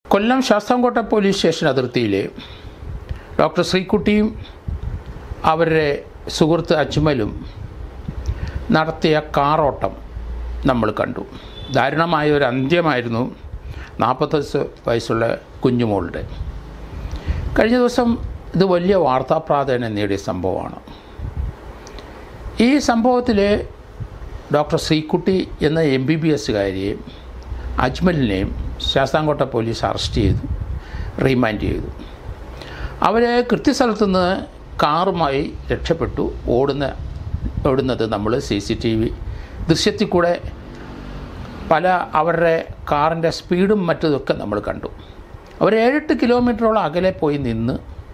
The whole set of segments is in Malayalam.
കൊല്ലം ശാസ്താംകോട്ട പോലീസ് സ്റ്റേഷൻ അതിർത്തിയിൽ ഡോക്ടർ ശ്രീകുട്ടിയും അവരുടെ സുഹൃത്ത് അജ്മലും നടത്തിയ കാറോട്ടം നമ്മൾ കണ്ടു ദാരുണമായ ഒരു അന്ത്യമായിരുന്നു നാൽപ്പത്തഞ്ച് വയസ്സുള്ള കുഞ്ഞുമോളുടെ കഴിഞ്ഞ ദിവസം ഇത് വലിയ വാർത്താ പ്രാധാന്യം നേടിയ സംഭവമാണ് ഈ സംഭവത്തിൽ ഡോക്ടർ ശ്രീകുട്ടി എന്ന എം ബി ബി എസ്സുകാരിയെയും അജ്മലിനെയും ശാസ്താംകോട്ട പോലീസ് അറസ്റ്റ് ചെയ്തു റിമാൻഡ് ചെയ്തു അവരെ കൃത്യസ്ഥലത്തു നിന്ന് കാറുമായി രക്ഷപ്പെട്ടു ഓടുന്ന ഓടുന്നത് നമ്മൾ സി സി ടി വി ദൃശ്യത്തിൽ കൂടെ പല അവരുടെ കാറിൻ്റെ സ്പീഡും മറ്റതൊക്കെ നമ്മൾ കണ്ടു അവർ ഏഴെട്ട് കിലോമീറ്ററോളം അകലെ പോയി നിന്ന്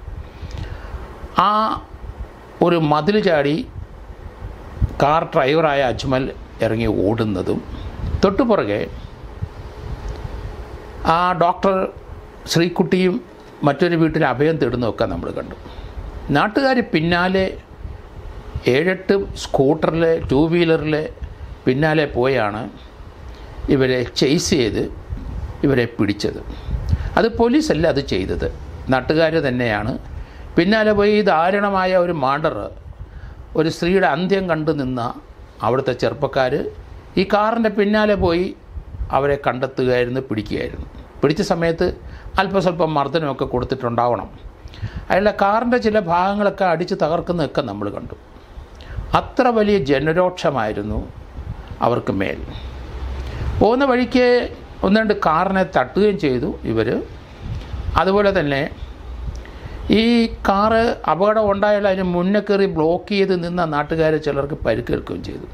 ആ ഒരു മതിൽ ചാടി കാർ ഡ്രൈവറായ അജ്മൽ ഇറങ്ങി ഓടുന്നതും തൊട്ടുപുറകെ ആ ഡോക്ടർ ശ്രീകുട്ടിയും മറ്റൊരു വീട്ടിൽ അഭയം തേടുന്നതൊക്കെ നമ്മൾ കണ്ടു നാട്ടുകാർ പിന്നാലെ ഏഴെട്ട് സ്കൂട്ടറിൽ ടൂ വീലറിൽ പിന്നാലെ പോയാണ് ഇവരെ ചേസ് ചെയ്ത് ഇവരെ പിടിച്ചത് അത് പോലീസല്ല അത് ചെയ്തത് നാട്ടുകാർ തന്നെയാണ് പിന്നാലെ പോയി ദാരുണമായ ഒരു മർഡർ ഒരു സ്ത്രീയുടെ അന്ത്യം കണ്ടു നിന്ന അവിടുത്തെ ചെറുപ്പക്കാർ ഈ കാറിൻ്റെ പിന്നാലെ പോയി അവരെ കണ്ടെത്തുകയായിരുന്നു പിടിക്കുകയായിരുന്നു പിടിച്ച സമയത്ത് അല്പസ്വല്പം മർദ്ദനമൊക്കെ കൊടുത്തിട്ടുണ്ടാവണം അയാളുടെ കാറിൻ്റെ ചില ഭാഗങ്ങളൊക്കെ അടിച്ച് തകർക്കുന്നതൊക്കെ നമ്മൾ കണ്ടു അത്ര വലിയ ജനരോക്ഷമായിരുന്നു അവർക്ക് മേൽ പോകുന്ന വഴിക്ക് ഒന്ന് രണ്ട് കാറിനെ തട്ടുകയും ചെയ്തു ഇവർ അതുപോലെ തന്നെ ഈ കാറ് അപകടം ഉണ്ടായാൽ അതിന് മുന്നേ കയറി ബ്ലോക്ക് ചെയ്ത് നിന്ന നാട്ടുകാരെ ചിലർക്ക് പരിക്കേൽക്കുകയും ചെയ്തു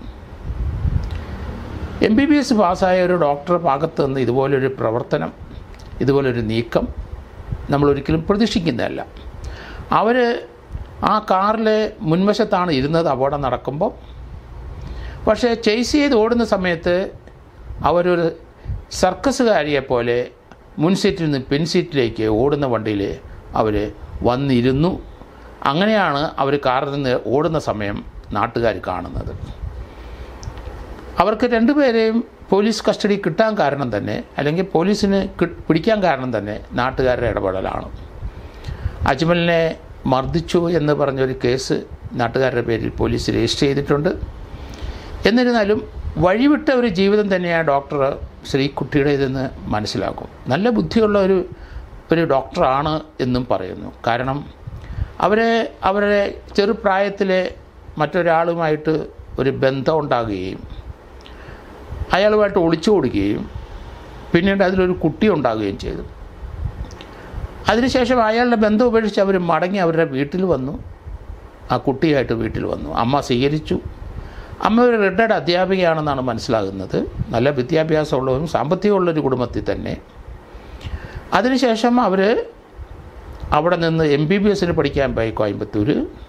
എം ബി ബി എസ് പാസ്സായ ഒരു ഡോക്ടറെ ഭാഗത്ത് നിന്ന് ഇതുപോലൊരു പ്രവർത്തനം ഇതുപോലൊരു നീക്കം നമ്മൾ ഒരിക്കലും പ്രതീക്ഷിക്കുന്നതല്ല അവർ ആ കാറിലെ മുൻവശത്താണ് ഇരുന്നത് അപകടം നടക്കുമ്പോൾ പക്ഷേ ചേസ് ചെയ്ത് ഓടുന്ന സമയത്ത് അവരൊരു സർക്കസുകാരിയെ പോലെ മുൻ സീറ്റിൽ നിന്ന് പിൻ സീറ്റിലേക്ക് ഓടുന്ന വണ്ടിയിൽ അവർ വന്നിരുന്നു അങ്ങനെയാണ് അവർ കാറിൽ നിന്ന് ഓടുന്ന സമയം നാട്ടുകാർ കാണുന്നത് അവർക്ക് രണ്ടുപേരെയും പോലീസ് കസ്റ്റഡി കിട്ടാൻ കാരണം തന്നെ അല്ലെങ്കിൽ പോലീസിന് കി- പിടിക്കാൻ കാരണം തന്നെ നാട്ടുകാരുടെ ഇടപെടലാണ് അജ്മലിനെ മർദ്ദിച്ചു എന്ന് പറഞ്ഞൊരു കേസ് നാട്ടുകാരുടെ പേരിൽ പോലീസ് രജിസ്റ്റർ ചെയ്തിട്ടുണ്ട് എന്നിരുന്നാലും വഴിവിട്ട ഒരു ജീവിതം തന്നെയാണ് ഡോക്ടർ ശ്രീകുട്ടിയുടേതെന്ന് മനസ്സിലാക്കും നല്ല ബുദ്ധിയുള്ള ഒരു ഒരു ഡോക്ടറാണ് എന്നും പറയുന്നു കാരണം അവരെ അവരുടെ ചെറുപ്രായത്തിലെ മറ്റൊരാളുമായിട്ട് ഒരു ബന്ധം ഉണ്ടാകുകയും അയാളുമായിട്ട് ഒളിച്ചു കൊടുക്കുകയും പിന്നീട് അതിലൊരു കുട്ടി ഉണ്ടാകുകയും ചെയ്തു അതിനുശേഷം അയാളുടെ ബന്ധം ഉപേക്ഷിച്ച് അവർ മടങ്ങി അവരുടെ വീട്ടിൽ വന്നു ആ കുട്ടിയായിട്ട് വീട്ടിൽ വന്നു അമ്മ സ്വീകരിച്ചു അമ്മ ഒരു റിട്ടയർഡ് അധ്യാപികയാണെന്നാണ് മനസ്സിലാകുന്നത് നല്ല വിദ്യാഭ്യാസമുള്ളവരും സാമ്പത്തികമുള്ളൊരു കുടുംബത്തിൽ തന്നെ അതിനുശേഷം അവർ അവിടെ നിന്ന് എം ബി ബി എസിന് പഠിക്കാൻ പോയി കോയമ്പത്തൂർ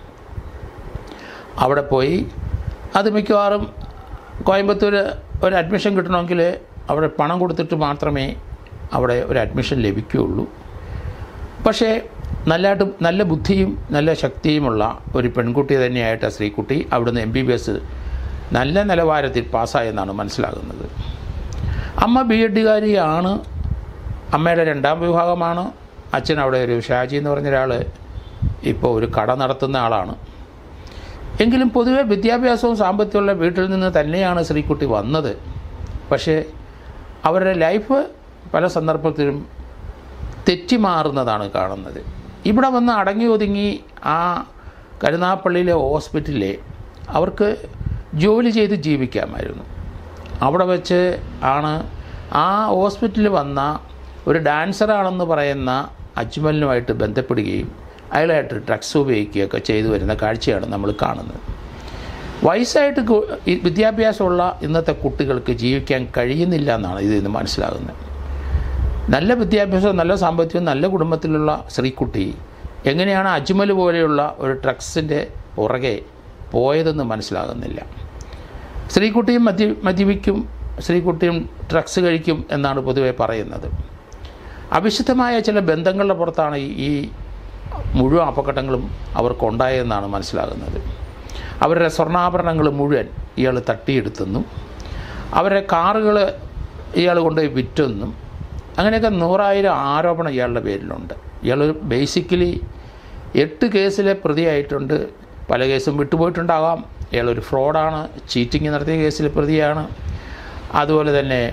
അവിടെ പോയി അത് മിക്കവാറും കോയമ്പത്തൂർ ഒരു അഡ്മിഷൻ കിട്ടണമെങ്കിൽ അവിടെ പണം കൊടുത്തിട്ട് മാത്രമേ അവിടെ ഒരു അഡ്മിഷൻ ലഭിക്കുകയുള്ളൂ പക്ഷേ നല്ലതായിട്ട് നല്ല ബുദ്ധിയും നല്ല ശക്തിയുമുള്ള ഒരു പെൺകുട്ടി തന്നെയായിട്ട് ആ ശ്രീകുട്ടി അവിടുന്ന് എം ബി ബി എസ് നല്ല നിലവാരത്തിൽ പാസ്സായെന്നാണ് മനസ്സിലാകുന്നത് അമ്മ ബി എഡുകാരിയാണ് അമ്മയുടെ രണ്ടാം വിഭാഗമാണ് അച്ഛൻ അവിടെ ഒരു ഷാജി എന്ന് പറഞ്ഞ ഒരാൾ ഇപ്പോൾ ഒരു കട നടത്തുന്ന ആളാണ് എങ്കിലും പൊതുവെ വിദ്യാഭ്യാസവും സാമ്പത്തികമുള്ള വീട്ടിൽ നിന്ന് തന്നെയാണ് ശ്രീകുട്ടി വന്നത് പക്ഷേ അവരുടെ ലൈഫ് പല സന്ദർഭത്തിലും തെറ്റിമാറുന്നതാണ് കാണുന്നത് ഇവിടെ വന്ന് അടങ്ങി ഒതുങ്ങി ആ കരുനാപ്പള്ളിയിലെ ഹോസ്പിറ്റലിലെ അവർക്ക് ജോലി ചെയ്ത് ജീവിക്കാമായിരുന്നു അവിടെ വെച്ച് ആണ് ആ ഹോസ്പിറ്റലിൽ വന്ന ഒരു ഡാൻസറാണെന്ന് പറയുന്ന അജ്മലിനുമായിട്ട് ബന്ധപ്പെടുകയും അയാളായിട്ട് ഡ്രഗ്സ് ഉപയോഗിക്കുകയൊക്കെ ചെയ്തു വരുന്ന കാഴ്ചയാണ് നമ്മൾ കാണുന്നത് വയസ്സായിട്ട് കു- ഈ വിദ്യാഭ്യാസമുള്ള ഇന്നത്തെ കുട്ടികൾക്ക് ജീവിക്കാൻ കഴിയുന്നില്ല എന്നാണ് ഇതിൽ നിന്ന് മനസ്സിലാകുന്നത് നല്ല വിദ്യാഭ്യാസവും നല്ല സാമ്പത്തികവും നല്ല കുടുംബത്തിലുള്ള ശ്രീകുട്ടി എങ്ങനെയാണ് അജ്മൽ പോലെയുള്ള ഒരു ഡ്രഗ്സിൻ്റെ പുറകെ പോയതെന്ന് മനസ്സിലാകുന്നില്ല സ്ത്രീകുട്ടിയും മദ്യ മദ്യപിക്കും സ്ത്രീകുട്ടിയും ഡ്രഗ്സ് കഴിക്കും എന്നാണ് പൊതുവെ പറയുന്നത് അവിശുദ്ധമായ ചില ബന്ധങ്ങളുടെ പുറത്താണ് ഈ- ഈ മുഴുവൻ അപകടങ്ങളും അവർക്കുണ്ടായതെന്നാണ് മനസ്സിലാകുന്നത് അവരുടെ സ്വർണ്ണാഭരണങ്ങൾ മുഴുവൻ ഇയാൾ തട്ടിയെടുത്തെന്നും അവരുടെ കാറുകൾ ഇയാൾ കൊണ്ടുപോയി വിറ്റെന്നും അങ്ങനെയൊക്കെ നൂറായിരം ആരോപണം ഇയാളുടെ പേരിലുണ്ട് ഇയാൾ ബേസിക്കലി എട്ട് കേസിലെ പ്രതിയായിട്ടുണ്ട് പല കേസും വിട്ടുപോയിട്ടുണ്ടാകാം ഇയാളൊരു ഫ്രോഡാണ് ചീറ്റിംഗ് നടത്തിയ കേസിലെ പ്രതിയാണ് അതുപോലെ തന്നെ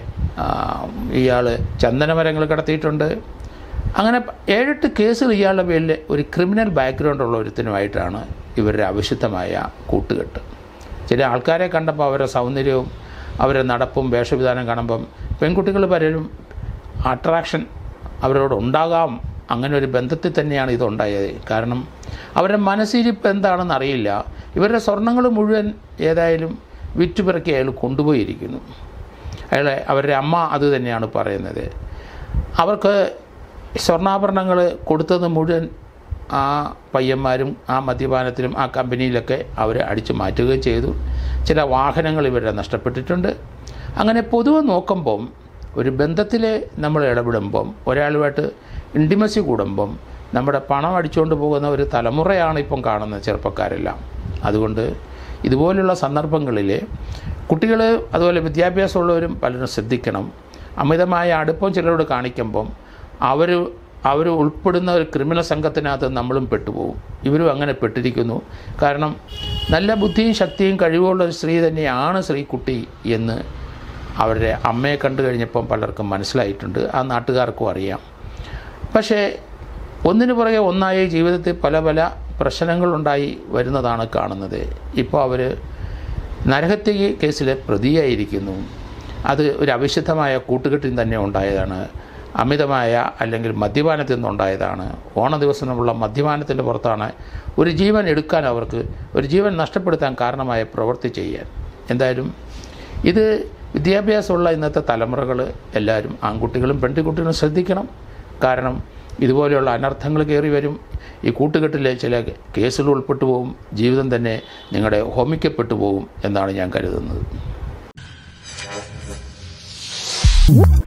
ഇയാൾ ചന്ദനമരങ്ങൾ കടത്തിയിട്ടുണ്ട് അങ്ങനെ ഏഴെട്ട് കേസുകൾ ഇയാളുടെ പേരിൽ ഒരു ക്രിമിനൽ ബാക്ക്ഗ്രൗണ്ട് ഉള്ള ഒരുത്തനുമായിട്ടാണ് ഇവരുടെ അവിശുദ്ധമായ കൂട്ടുകെട്ട് ചില ആൾക്കാരെ കണ്ടപ്പോൾ അവരുടെ സൗന്ദര്യവും അവരുടെ നടപ്പും വേഷവിധാനം കാണുമ്പം പെൺകുട്ടികൾ പലരും അട്രാക്ഷൻ അവരോട് ഉണ്ടാകാം അങ്ങനെ ഒരു ബന്ധത്തിൽ തന്നെയാണ് ഇതുണ്ടായത് കാരണം അവരുടെ മനസ്സിരിപ്പ് എന്താണെന്ന് അറിയില്ല ഇവരുടെ സ്വർണ്ണങ്ങൾ മുഴുവൻ ഏതായാലും വിറ്റുപിറക്കി അയാൾ കൊണ്ടുപോയിരിക്കുന്നു അയാളെ അവരുടെ അമ്മ അത് തന്നെയാണ് പറയുന്നത് അവർക്ക് സ്വർണ്ണാഭരണങ്ങൾ കൊടുത്തത് മുഴുവൻ ആ പയ്യന്മാരും ആ മദ്യപാനത്തിലും ആ കമ്പനിയിലൊക്കെ അവർ അടിച്ചു മാറ്റുകയും ചെയ്തു ചില വാഹനങ്ങൾ ഇവരുടെ നഷ്ടപ്പെട്ടിട്ടുണ്ട് അങ്ങനെ പൊതുവെ നോക്കുമ്പം ഒരു ബന്ധത്തിൽ നമ്മൾ ഇടപെടുമ്പം ഒരാളുമായിട്ട് ഇൻറ്റിമസി കൂടുമ്പം നമ്മുടെ പണം അടിച്ചുകൊണ്ട് പോകുന്ന ഒരു തലമുറയാണ് ഇപ്പം കാണുന്നത് ചെറുപ്പക്കാരെല്ലാം അതുകൊണ്ട് ഇതുപോലുള്ള സന്ദർഭങ്ങളിൽ കുട്ടികൾ അതുപോലെ വിദ്യാഭ്യാസമുള്ളവരും പലരും ശ്രദ്ധിക്കണം അമിതമായ അടുപ്പം ചിലരോട് കാണിക്കുമ്പം അവർ അവർ ഉൾപ്പെടുന്ന ഒരു ക്രിമിനൽ സംഘത്തിനകത്ത് നമ്മളും പെട്ടുപോകും ഇവരും അങ്ങനെ പെട്ടിരിക്കുന്നു കാരണം നല്ല ബുദ്ധിയും ശക്തിയും കഴിവുള്ള ഒരു സ്ത്രീ തന്നെയാണ് ശ്രീകുട്ടി എന്ന് അവരുടെ അമ്മയെ കണ്ടു കഴിഞ്ഞപ്പം പലർക്കും മനസ്സിലായിട്ടുണ്ട് ആ നാട്ടുകാർക്കും അറിയാം പക്ഷേ ഒന്നിനു പുറകെ ഒന്നായി ജീവിതത്തിൽ പല പല പ്രശ്നങ്ങളുണ്ടായി വരുന്നതാണ് കാണുന്നത് ഇപ്പോൾ അവർ നരഹത്യ കേസിലെ പ്രതിയായിരിക്കുന്നു അത് ഒരു അവിശുദ്ധമായ കൂട്ടുകെട്ടിൽ തന്നെ ഉണ്ടായതാണ് അമിതമായ അല്ലെങ്കിൽ മദ്യപാനത്തിൽ നിന്നുണ്ടായതാണ് ഓണ ദിവസമുള്ള മദ്യപാനത്തിൻ്റെ പുറത്താണ് ഒരു ജീവൻ എടുക്കാൻ അവർക്ക് ഒരു ജീവൻ നഷ്ടപ്പെടുത്താൻ കാരണമായ പ്രവൃത്തി ചെയ്യാൻ എന്തായാലും ഇത് വിദ്യാഭ്യാസമുള്ള ഇന്നത്തെ തലമുറകൾ എല്ലാവരും ആൺകുട്ടികളും പെൺകുട്ടികളും ശ്രദ്ധിക്കണം കാരണം ഇതുപോലെയുള്ള അനർത്ഥങ്ങൾ കയറി വരും ഈ കൂട്ടുകെട്ടിലെ ചില കേസുകൾ ഉൾപ്പെട്ടു പോകും ജീവിതം തന്നെ നിങ്ങളുടെ ഹോമിക്കപ്പെട്ടു പോകും എന്നാണ് ഞാൻ കരുതുന്നത്